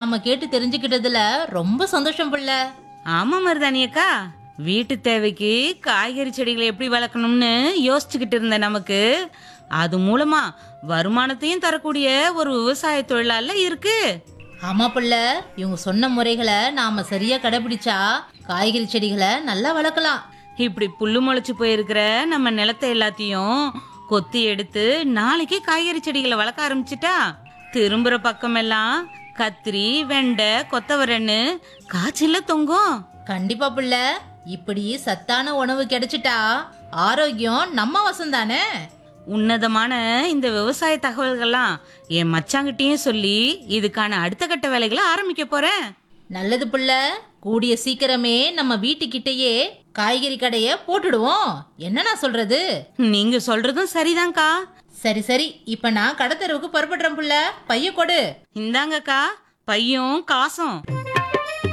நாம கேட்டு தெரிஞ்சுக்கிட்டதுல ரொம்ப சந்தோஷம் புள்ள ஆமா மருதாணி அக்கா வீட்டு தேவைக்கு காய்கறி செடிகளை எப்படி வளர்க்கணும்னு யோசிச்சுக்கிட்டு இருந்த நமக்கு அது மூலமா வருமானத்தையும் தரக்கூடிய ஒரு விவசாய தொழிலால இருக்கு ஆமா புள்ள இவங்க சொன்ன முறைகளை நாம சரியா கடைபிடிச்சா காய்கறி செடிகளை நல்லா வளர்க்கலாம் இப்படி புல்லு முளைச்சு போயிருக்கிற நம்ம நிலத்தை எல்லாத்தையும் கொத்தி எடுத்து நாளைக்கே காய்கறி செடிகளை வளர்க்க ஆரம்பிச்சிட்டா திரும்புற பக்கமெல்லாம் கத்திரி வெண்டை கொத்தவரன்னு காய்ச்சல்ல தொங்கும் கண்டிப்பா புள்ள இப்படி சத்தான உணவு கிடைச்சிட்டா ஆரோக்கியம் நம்ம வசம் தானே உன்னதமான இந்த விவசாய தகவல்கள்லாம் என் மச்சாங்கிட்டயும் சொல்லி இதுக்கான அடுத்த கட்ட வேலைகளை ஆரம்பிக்க போறேன் நல்லது புள்ள கூடிய சீக்கிரமே நம்ம வீட்டுக்கிட்டேயே காய்கறி கடைய போட்டுடுவோம் என்ன நான் சொல்றது நீங்க சொல்றதும் சரிதான்க்கா சரி சரி இப்ப நான் கடத்தெருவுக்கு புறப்படுறேன் புள்ள பைய கொடு இந்தாங்கக்கா பையும் காசும்